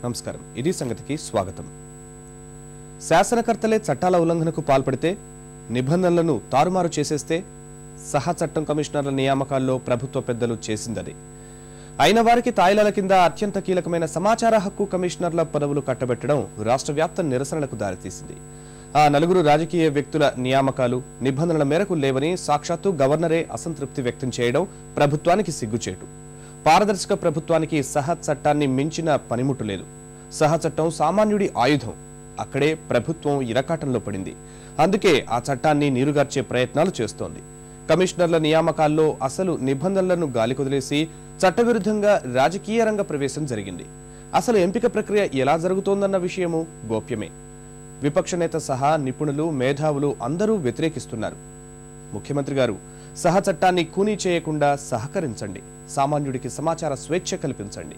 నమస్కారం ఇది సంగతికి స్వాగతం శాసనకర్తలే చట్టాల ఉల్లంఘనకు పాల్పడితే నిబంధనలను తారుమారు చేసేస్తే సహా చట్టం కమిషనర్ల నియామకాల్లో ప్రభుత్వ పెద్దలు చేసిందది అయిన వారికి తాయిలాల కింద అత్యంత కీలకమైన సమాచార హక్కు కమిషనర్ల పదవులు కట్టబెట్టడం రాష్ట్ర వ్యాప్త నిరసనలకు దారితీసింది ఆ నలుగురు రాజకీయ వ్యక్తుల నియామకాలు నిబంధనల మేరకు లేవని సాక్షాత్తు గవర్నరే అసంతృప్తి వ్యక్తం చేయడం ప్రభుత్వానికి సిగ్గుచేటు పారదర్శక ప్రభుత్వానికి సహ చట్టాన్ని మించిన పనిముట్టు లేదు సహ చట్టం సామాన్యుడి ఆయుధం అక్కడే ప్రభుత్వం ఇరకాటంలో పడింది అందుకే ఆ చట్టాన్ని నీరుగార్చే ప్రయత్నాలు చేస్తోంది కమిషనర్ల నియామకాల్లో అసలు నిబంధనలను గాలికొదిలేసి చట్టవిరుద్ధంగా రాజకీయ రంగ ప్రవేశం జరిగింది అసలు ఎంపిక ప్రక్రియ ఎలా జరుగుతోందన్న విషయము గోప్యమే విపక్ష నేత సహా నిపుణులు మేధావులు అందరూ వ్యతిరేకిస్తున్నారు ముఖ్యమంత్రి గారు సహ చట్టాన్ని కూనీ చేయకుండా సహకరించండి సామాన్యుడికి సమాచార స్వేచ్ఛ కల్పించండి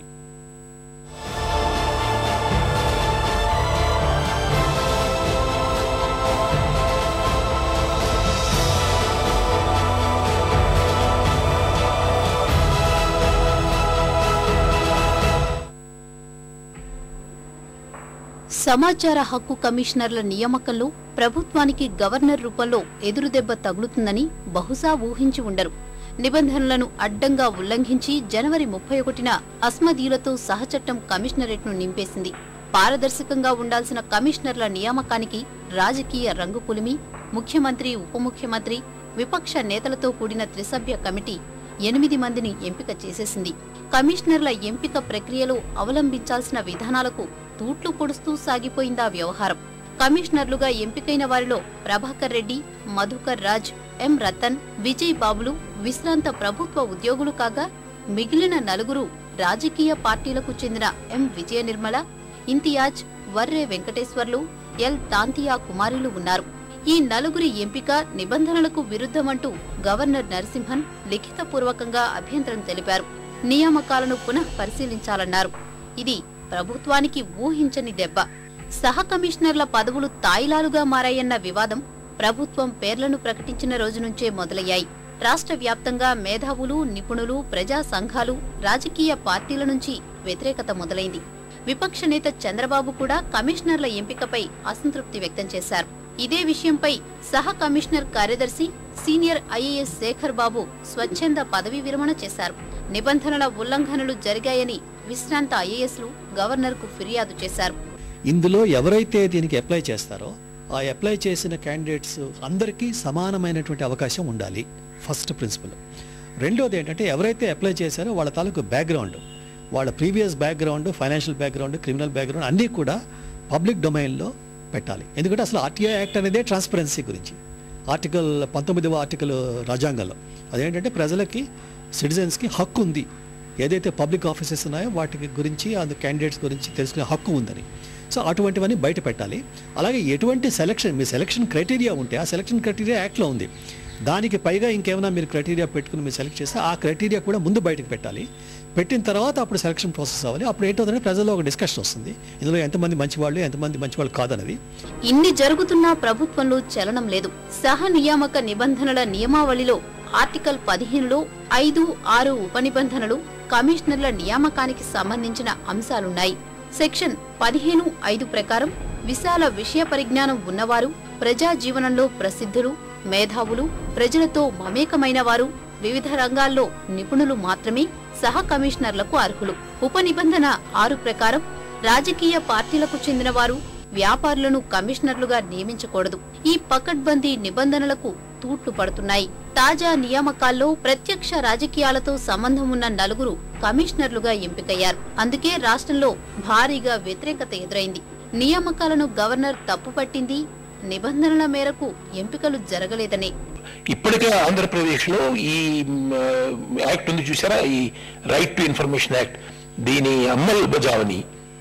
సమాచార హక్కు కమిషనర్ల నియామకంలో ప్రభుత్వానికి గవర్నర్ రూపంలో ఎదురుదెబ్బ తగులుతుందని బహుశా ఊహించి ఉండరు నిబంధనలను అడ్డంగా ఉల్లంఘించి జనవరి ముప్పై ఒకటిన అస్మదీయులతో సహచట్టం కమిషనరేట్ను నింపేసింది పారదర్శకంగా ఉండాల్సిన కమిషనర్ల నియామకానికి రాజకీయ రంగు పులిమి ముఖ్యమంత్రి ఉప ముఖ్యమంత్రి విపక్ష నేతలతో కూడిన త్రిసభ్య కమిటీ ఎనిమిది మందిని ఎంపిక చేసేసింది కమిషనర్ల ఎంపిక ప్రక్రియలో అవలంబించాల్సిన విధానాలకు తూట్లు పొడుస్తూ సాగిపోయిందా వ్యవహారం కమిషనర్లుగా ఎంపికైన వారిలో ప్రభాకర్ రెడ్డి మధుకర్ రాజ్ ఎం రతన్ విజయ్ బాబులు విశ్రాంత ప్రభుత్వ ఉద్యోగులు కాగా మిగిలిన నలుగురు రాజకీయ పార్టీలకు చెందిన ఎం విజయ నిర్మల ఇంతియాజ్ వర్రే వెంకటేశ్వర్లు ఎల్ తాంతియా కుమారులు ఉన్నారు ఈ నలుగురి ఎంపిక నిబంధనలకు విరుద్ధమంటూ గవర్నర్ నరసింహన్ లిఖితపూర్వకంగా అభ్యంతరం తెలిపారు నియామకాలను పునః పరిశీలించాలన్నారు ఇది ప్రభుత్వానికి ఊహించని దెబ్బ సహ కమిషనర్ల పదవులు తాయిలాలుగా మారాయన్న వివాదం ప్రభుత్వం పేర్లను ప్రకటించిన రోజు నుంచే మొదలయ్యాయి రాష్ట్ర వ్యాప్తంగా మేధావులు నిపుణులు ప్రజా సంఘాలు రాజకీయ పార్టీల నుంచి వ్యతిరేకత మొదలైంది విపక్ష నేత చంద్రబాబు కూడా కమిషనర్ల ఎంపికపై అసంతృప్తి వ్యక్తం చేశారు ఇదే విషయంపై సహ కమిషనర్ కార్యదర్శి సీనియర్ ఐఏఎస్ శేఖర్ బాబు స్వచ్ఛంద పదవీ విరమణ చేశారు నిబంధనల ఉల్లంఘనలు జరిగాయని విశ్రాంత ఐఏఎస్లు గవర్నర్కు ఫిర్యాదు చేశారు ఇందులో ఎవరైతే దీనికి అప్లై చేస్తారో ఆ అప్లై చేసిన క్యాండిడేట్స్ అందరికీ సమానమైనటువంటి అవకాశం ఉండాలి ఫస్ట్ ప్రిన్సిపల్ రెండోది ఏంటంటే ఎవరైతే అప్లై చేశారో వాళ్ళ తాలూకు బ్యాక్గ్రౌండ్ వాళ్ళ previous background financial background criminal background అన్నీ కూడా పబ్లిక్ డొమైన్లో పెట్టాలి ఎందుకంటే అసలు ఆర్టీఐ యాక్ట్ అనేదే ట్రాన్స్పరెన్సీ గురించి ఆర్టికల్ పంతొమ్మిదవ ఆర్టికల్ రాజ్యాంగంలో అదేంటంటే ప్రజలకి సిటిజన్స్కి హక్కు ఉంది ఏదైతే పబ్లిక్ ఆఫీసెస్ ఉన్నాయో వాటి గురించి అందు క్యాండిడేట్స్ గురించి తెలుసుకునే హక్కు ఉందని సో అటువంటివన్నీ బయట పెట్టాలి అలాగే ఎటువంటి సెలక్షన్ మీ సెలక్షన్ క్రైటీరియా ఉంటే ఆ సెలక్షన్ క్రైటీరియా యాక్ట్లో ఉంది దానికి పైగా ఇంకేమైనా మీరు క్రైటీరియా పెట్టుకుని మీరు సెలెక్ట్ చేస్తే ఆ క్రైటీరియా కూడా ముందు బయటకు పెట్టాలి పెట్టిన తర్వాత అప్పుడు సెలక్షన్ ప్రాసెస్ అవ్వాలి అప్పుడు ఏంటంటే ప్రజల్లో ఒక డిస్కషన్ వస్తుంది ఇందులో ఎంతమంది మంచివాళ్ళు ఎంతమంది మంచివాళ్ళు కాదన్నది ఇన్ని జరుగుతున్నా ప్రభుత్వంలో చలనం లేదు సహ నియామక నిబంధనల నియమావళిలో ఆర్టికల్ పదిహేనులో ఐదు ఆరు ఉపనిబంధనలు కమిషనర్ల నియామకానికి సంబంధించిన అంశాలున్నాయి సెక్షన్ పదిహేను ఐదు ప్రకారం విశాల విషయ పరిజ్ఞానం ఉన్నవారు ప్రజా జీవనంలో ప్రసిద్ధులు మేధావులు ప్రజలతో మమేకమైన వారు వివిధ రంగాల్లో నిపుణులు మాత్రమే సహ కమిషనర్లకు అర్హులు ఉప నిబంధన ఆరు ప్రకారం రాజకీయ పార్టీలకు చెందిన వారు వ్యాపారులను కమిషనర్లుగా నియమించకూడదు ఈ పకడ్బందీ నిబంధనలకు తూట్లు పడుతున్నాయి తాజా నియామకాల్లో ప్రత్యక్ష రాజకీయాలతో సంబంధం ఉన్న నలుగురు కమిషనర్లుగా ఎంపికయ్యారు అందుకే రాష్ట్రంలో భారీగా వ్యతిరేకత ఎదురైంది నియామకాలను గవర్నర్ తప్పుపట్టింది నిబంధనల మేరకు ఎంపికలు జరగలేదనే ఇప్పటికే ఆంధ్రప్రదేశ్లో ఈ మ్, యాక్ట్ ఉంది చూసారా ఈ రైట్ టు ఇన్ఫర్మేషన్ యాక్ట్ దీని అమలు బజావని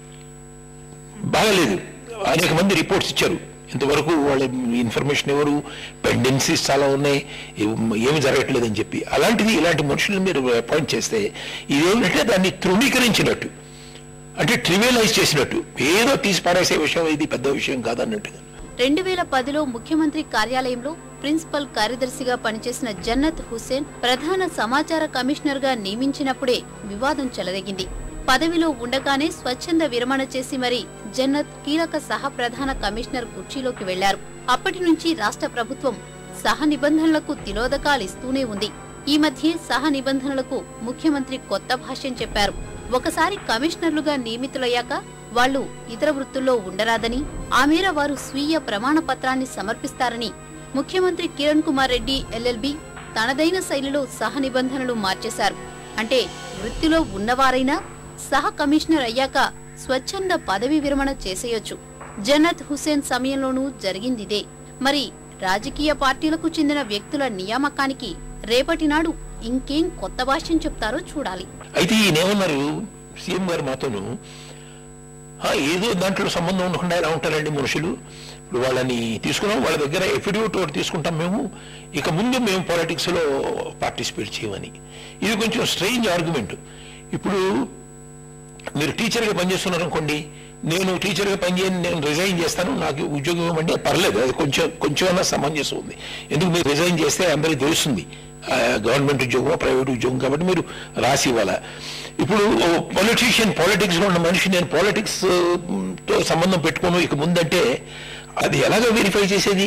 బాగలేదు అనేక మంది రిపోర్ట్స్ ఇచ్చారు ఇంతవరకు వాళ్ళ ఇన్ఫర్మేషన్ ఎవరు పెండెన్సీస్ చాలా ఉన్నాయి ఏం- ఏమి జరగట్లేదని చెప్పి అలాంటిది ఇలాంటి మనుషులను మీరు అపాయింట్ చేస్తే ఇదేమిటంటే దాన్ని తృణీకరించినట్టు అంటే ట్రివియలైజ్ చేసినట్టు ఏదో తీసి పారేసే విషయం ఇది పెద్ద విషయం కాదన్నట్టుగా రెండు వేల పదిలో ముఖ్యమంత్రి కార్యాలయంలో ప్రిన్సిపల్ కార్యదర్శిగా పనిచేసిన జన్నత్ హుస్సేన్ ప్రధాన సమాచార కమిషనర్ గా నియమించినప్పుడే వివాదం చెలరేగింది పదవిలో ఉండగానే స్వచ్ఛంద విరమణ చేసి మరి జన్నత్ కీలక సహ ప్రధాన కమిషనర్ కుర్చీలోకి వెళ్లారు అప్పటి నుంచి రాష్ట్ర ప్రభుత్వం సహ నిబంధనలకు తిలోదకాలిస్తూనే ఉంది ఈ మధ్య సహ నిబంధనలకు ముఖ్యమంత్రి కొత్త భాష్యం చెప్పారు ఒకసారి కమిషనర్లుగా నియమితులయ్యాక వాళ్లు ఇతర వృత్తుల్లో ఉండరాదని ఆ మేర వారు స్వీయ ప్రమాణ పత్రాన్ని సమర్పిస్తారని ముఖ్యమంత్రి కిరణ్ కుమార్ రెడ్డి ఎల్ఎల్బి తనదైన శైలిలో సహ నిబంధనలు మార్చేశారు అంటే వృత్తిలో ఉన్నవారైనా సహ కమిషనర్ అయ్యాక స్వచ్ఛంద పదవి విరమణ చేసేయొచ్చు జన్నత్ హుసేన్ సమయంలోనూ జరిగిందిదే మరి రాజకీయ పార్టీలకు చెందిన వ్యక్తుల నియామకానికి రేపటి నాడు ఇంకేం కొత్త భాష్యం చెప్తారో చూడాలి అయితే ఈయన ఏమన్నారు సీఎం గారు మాతోను "ఆ, ఏదో దాంట్లో సంబంధం ఉండకుండా ఎలా ఉంటారండి మనుషులు ఇప్పుడు వాళ్ళని తీసుకున్నాం వాళ్ళ దగ్గర ఎఫిడవిట్ ఒకటి తీసుకుంటాం మేము ఇక ముందు మేము పాలిటిక్స్ లో పార్టిసిపేట్ చేయమని ఇది కొంచెం స్ట్రేంజ్ ఆర్గ్యుమెంట్ ఇప్పుడు మీరు టీచర్గా పనిచేస్తున్నారు అనుకోండి నేను టీచర్గా పనిచేయని నేను రిజైన్ చేస్తాను నాకు ఉద్యోగం ఇవ్వమంటే పర్లేదు అది కొంచెం కొంచెమైనా సమంజసం ఉంది ఎందుకు మీరు రిజైన్ చేస్తే అందరికీ తెలుస్తుంది ఆ, గవర్నమెంట్ ఉద్యోగం ప్రైవేట్ ఉద్యోగం కాబట్టి మీరు రాసి ఇవ్వాలా ఇప్పుడు పొలిటీషియన్ పాలిటిక్స్ లో ఉన్న మనిషి నేను పాలిటిక్స్ తో సంబంధం పెట్టుకోను ఇక ముందంటే అది ఎలాగ వెరిఫై చేసేది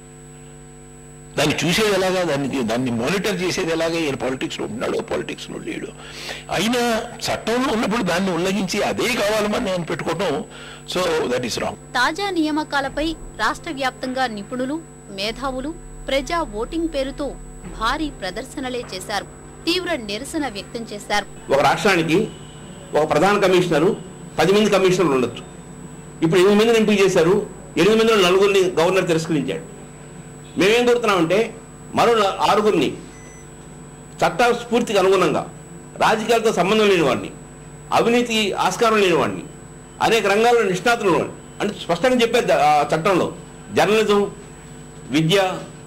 దాన్ని చూసేది ఎలాగా దాన్ని దాన్ని మానిటర్ చేసేది ఎలాగా ఈయన పాలిటిక్స్ లో ఉన్నాడో పాలిటిక్స్ లో లేడు అయినా చట్టంలో ఉన్నప్పుడు దాన్ని ఉల్లంఘించి అదే కావాలని నేను పెట్టుకోవటం సో దట్ ఈస్ రాంగ్ తాజా నియామకాలపై రాష్ట్ర వ్యాప్తంగా నిపుణులు మేధావులు ప్రజా ఓటింగ్ పేరుతో భారీ ప్రదర్శనలే చేశారు తీవ్ర నిరసన వ్యక్తం చేశారు ఒక రాష్ట్రానికి ఒక ప్రధాన కమిషనరు పది మంది కమిషనర్లు ఉండొచ్చు ఇప్పుడు ఎనిమిది మందిని ఎంపిక చేశారు ఎనిమిది మందిలో నలుగురిని గవర్నర్ తిరస్కరించాడు మేమేం కోరుతున్నామంటే మరో న- ఆరుగురిని చట్ట స్ఫూర్తికి అనుగుణంగా రాజకీయాలతో సంబంధం లేని వాడిని అవినీతికి ఆస్కారం లేని వాడిని అనేక రంగాల్లో నిష్ణాతులు ఉన్నవాడిని. అంటే స్పష్టంగా చెప్పారు ద- ఆ చట్టంలో జర్నలిజం విద్య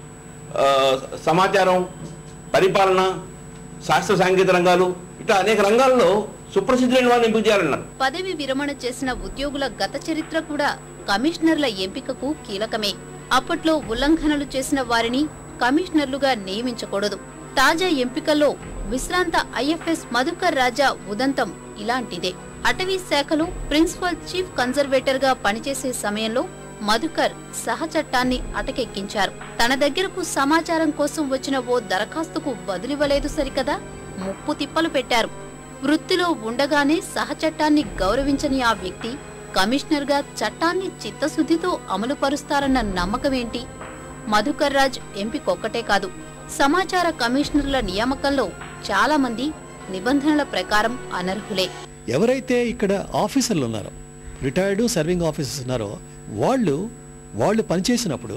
ఆ, సమాచారం పరిపాలన శాస్త్ర సాంకేతిక రంగాలు ఇట్లా అనేక రంగాల్లో సుప్రసిద్ధులైన వారిని ఎంపిక చేయాలన్నారు పదవి విరమణ చేసిన ఉద్యోగుల గత చరిత్ర కూడా కమిషనర్ల ఎంపికకు కీలకమే అప్పట్లో ఉల్లంఘనలు చేసిన వారిని కమిషనర్లుగా నియమించకూడదు తాజా ఎంపికల్లో విశ్రాంత ఐఎఫ్ఎస్ మధుకర్ రాజా ఉదంతం ఇలాంటిదే అటవీ శాఖలో ప్రిన్సిపల్ చీఫ్ కన్జర్వేటర్ గా పనిచేసే సమయంలో మధుకర్ సహచట్టాన్ని అటకెక్కించారు తన దగ్గరకు సమాచారం కోసం వచ్చిన ఓ దరఖాస్తుకు బదులివ్వలేదు సరికదా ముప్పు తిప్పలు పెట్టారు వృత్తిలో ఉండగానే సహచట్టాన్ని గౌరవించని ఆ వ్యక్తి కమిషనర్ గా చట్టాన్ని చిత్తశుద్ధితో అమలు పరుస్తారన్న నమ్మకమేంటి మధుకర్ రాజ్ ఎంపికొక్కటే కాదు సమాచార కమిషనర్ల నియామకంలో చాలా మంది నిబంధనల ప్రకారం అనర్హులే ఎవరైతే ఇక్కడ ఆఫీసర్లు ఉన్నారో రిటైర్డ్ సర్వింగ్ ఆఫీసర్స్ ఉన్నారో వాళ్ళు వాళ్ళు పనిచేసినప్పుడు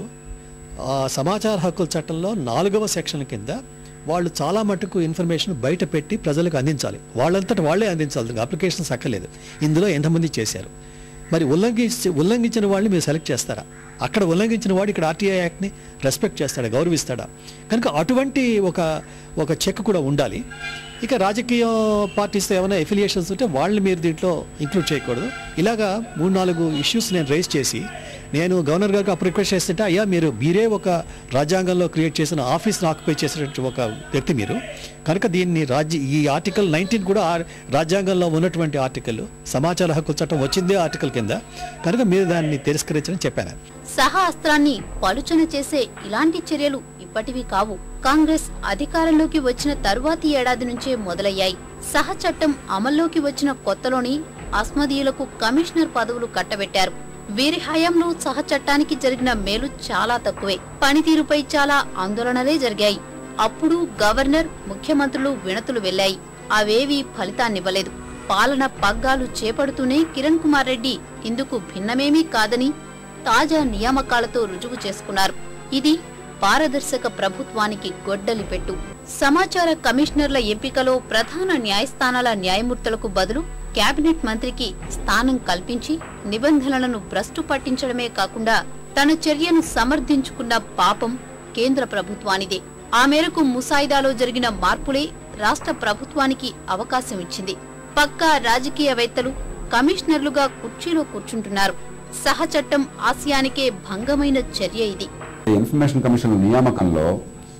ఆ సమాచార హక్కుల చట్టంలో నాలుగవ సెక్షన్ కింద వాళ్ళు చాలా మటుకు ఇన్ఫర్మేషన్ బయట పెట్టి ప్రజలకు అందించాలి వాళ్ళంతట వాళ్ళే అందించాలి అప్లికేషన్స్ అక్కర్లేదు ఇందులో ఎంతమంది చేశారు మరి ఉల్లంఘించి ఉల్లంఘించిన వాళ్ళని మీరు సెలెక్ట్ చేస్తారా అక్కడ ఉల్లంఘించిన వాడు ఇక్కడ ఆర్టీఐ యాక్ట్ని రెస్పెక్ట్ చేస్తాడా గౌరవిస్తాడా కనుక అటువంటి ఒక ఒక చెక్ కూడా ఉండాలి ఇక రాజకీయ పార్టీస్తో ఏమైనా ఎఫిలియేషన్స్ ఉంటే వాళ్ళని మీరు దీంట్లో ఇంక్లూడ్ చేయకూడదు ఇలాగా మూడు నాలుగు ఇష్యూస్ నేను రైజ్ చేసి నేను గవర్నర్ గారికి అప్పుడు రిక్వెస్ట్ చేస్తుంటే అయ్యా మీరు మీరే ఒక రాజ్యాంగంలో క్రియేట్ చేసిన ఆఫీస్ని ఆక్యుపై చేసినటువంటి ఒక వ్యక్తి మీరు కనుక దీన్ని రాజ్య ఈ ఆర్టికల్ నైన్టీన్ కూడా ఆ రాజ్యాంగంలో ఉన్నటువంటి ఆర్టికల్ సమాచార హక్కుల చట్టం వచ్చిందే ఆర్టికల్ కింద కనుక మీరు దాన్ని తిరస్కరించని చెప్పాను సహా అస్త్రాన్ని పలుచన చేసే ఇలాంటి చర్యలు ఇప్పటివి కావు కాంగ్రెస్ అధికారంలోకి వచ్చిన తరువాతి ఏడాది నుంచే మొదలయ్యాయి సహ చట్టం అమల్లోకి వచ్చిన కొత్తలోని అస్మదీయులకు కమిషనర్ పదవులు కట్టబెట్టారు వీరి హయాంలో సహ చట్టానికి జరిగిన మేలు చాలా తక్కువే పనితీరుపై చాలా ఆందోళనలే జరిగాయి అప్పుడు గవర్నర్ ముఖ్యమంత్రులు వినతులు వెళ్లాయి అవేవీ ఫలితాన్నివ్వలేదు పాలన పగ్గాలు చేపడుతూనే కిరణ్ కుమార్ రెడ్డి ఇందుకు భిన్నమేమీ కాదని తాజా నియామకాలతో రుజువు చేసుకున్నారు ఇది పారదర్శక ప్రభుత్వానికి గొడ్డలి పెట్టు సమాచార కమిషనర్ల ఎంపికలో ప్రధాన న్యాయస్థానాల న్యాయమూర్తులకు బదులు కేబినెట్ మంత్రికి స్థానం కల్పించి నిబంధనలను భ్రష్టు పట్టించడమే కాకుండా తన చర్యను సమర్థించుకున్న పాపం కేంద్ర ప్రభుత్వానిదే ఆ మేరకు ముసాయిదాలో జరిగిన మార్పులే రాష్ట్ర ప్రభుత్వానికి అవకాశం ఇచ్చింది పక్కా రాజకీయవేత్తలు కమిషనర్లుగా కుర్చీలో కూర్చుంటున్నారు సహచట్టం ఆశయానికే భంగమైన చర్య ఇది ఇన్ఫర్మేషన్ కమిషన్ నియామకంలో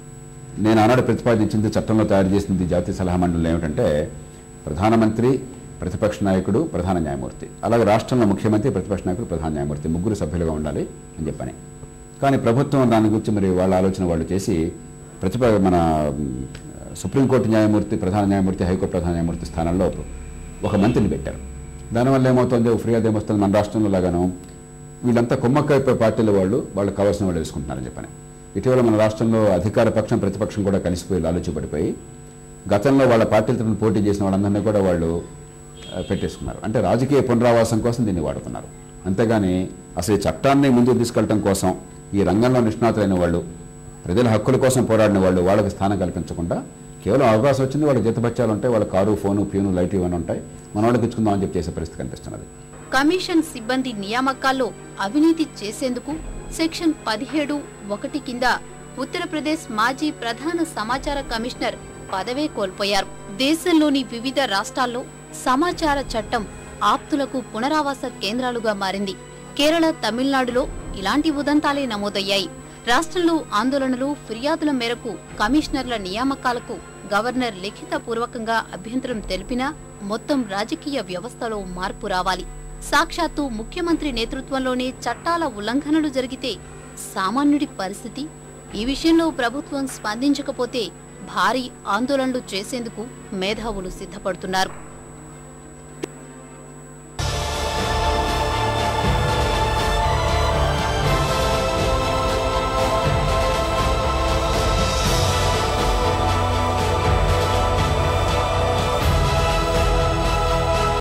నేను ఆనాడు ప్రతిపాదించింది చట్టంలో తయారు చేసింది జాతీయ సలహా మండలి ఏమిటంటే ప్రధానమంత్రి ప్రతిపక్ష నాయకుడు ప్రధాన న్యాయమూర్తి అలాగే రాష్ట్రంలో ముఖ్యమంత్రి ప్రతిపక్ష నాయకుడు ప్రధాన న్యాయమూర్తి ముగ్గురు సభ్యులుగా ఉండాలి అని చెప్పని కానీ ప్రభుత్వం దాని గురించి మరి వాళ్ళ ఆలోచన వాళ్ళు చేసి ప్రతిప మన మ్, సుప్రీంకోర్టు న్యాయమూర్తి ప్రధాన న్యాయమూర్తి హైకోర్టు ప్రధాన న్యాయమూర్తి స్థానంలో ఒక మంత్రిని పెట్టారు దానివల్ల ఏమవుతుంది ఒక ఫిర్యాదు ఏమొస్తుంది మన రాష్ట్రంలో లాగాను వీళ్ళంతా కుమ్మక్కైపోయే పార్టీల వాళ్ళు వాళ్ళకి కావాల్సిన వాళ్ళు వేసుకుంటున్నారని చెప్పని ఇటీవల మన రాష్ట్రంలో అధికార పక్షం ప్రతిపక్షం కూడా కలిసిపోయి లాలుచిపడిపోయి గతంలో వాళ్ళ పార్టీల తరఫున పోటీ చేసిన వాళ్ళందరినీ కూడా వాళ్ళు ఆ, పెట్టేసుకున్నారు అంటే రాజకీయ పునరావాసం కోసం దీన్ని వాడుతున్నారు అంతేగాని అసలు ఈ చట్టాన్ని ముందుకు తీసుకెళ్ళటం కోసం ఈ రంగంలో నిష్ణాతులైన వాళ్ళు ప్రజల హక్కుల కోసం పోరాడిన వాళ్ళు వాళ్ళకి స్థానం కల్పించకుండా కేవలం అవకాశం వచ్చింది వాళ్ళకి జీతభత్యాలు ఉంటాయి వాళ్ళ కారు ఫోను ప్యూను లైట్ ఇవన్నీ ఉంటాయి మన వాళ్ళకి ఇచ్చుకుందాం అని చెప్పి చేసే పరిస్థితి కనిపిస్తున్నది కమిషన్ సిబ్బంది నియామకాల్లో అవినీతి చేసేందుకు సెక్షన్ పదిహేడు ఒకటి కింద ఉత్తరప్రదేశ్ మాజీ ప్రధాన సమాచార కమిషనర్ పదవే కోల్పోయారు దేశంలోని వివిధ రాష్ట్రాల్లో సమాచార చట్టం ఆప్తులకు పునరావాస కేంద్రాలుగా మారింది కేరళ తమిళనాడులో ఇలాంటి ఉదంతాలే నమోదయ్యాయి రాష్ట్రంలో ఆందోళనలు ఫిర్యాదుల మేరకు కమిషనర్ల నియామకాలకు గవర్నర్ లిఖితపూర్వకంగా అభ్యంతరం తెలిపినా మొత్తం రాజకీయ వ్యవస్థలో మార్పు రావాలి సాక్షాత్తు ముఖ్యమంత్రి నేతృత్వంలోనే చట్టాల ఉల్లంఘనలు జరిగితే సామాన్యుడి పరిస్థితి ఈ విషయంలో ప్రభుత్వం స్పందించకపోతే భారీ ఆందోళనలు చేసేందుకు మేధావులు సిద్ధపడుతున్నారు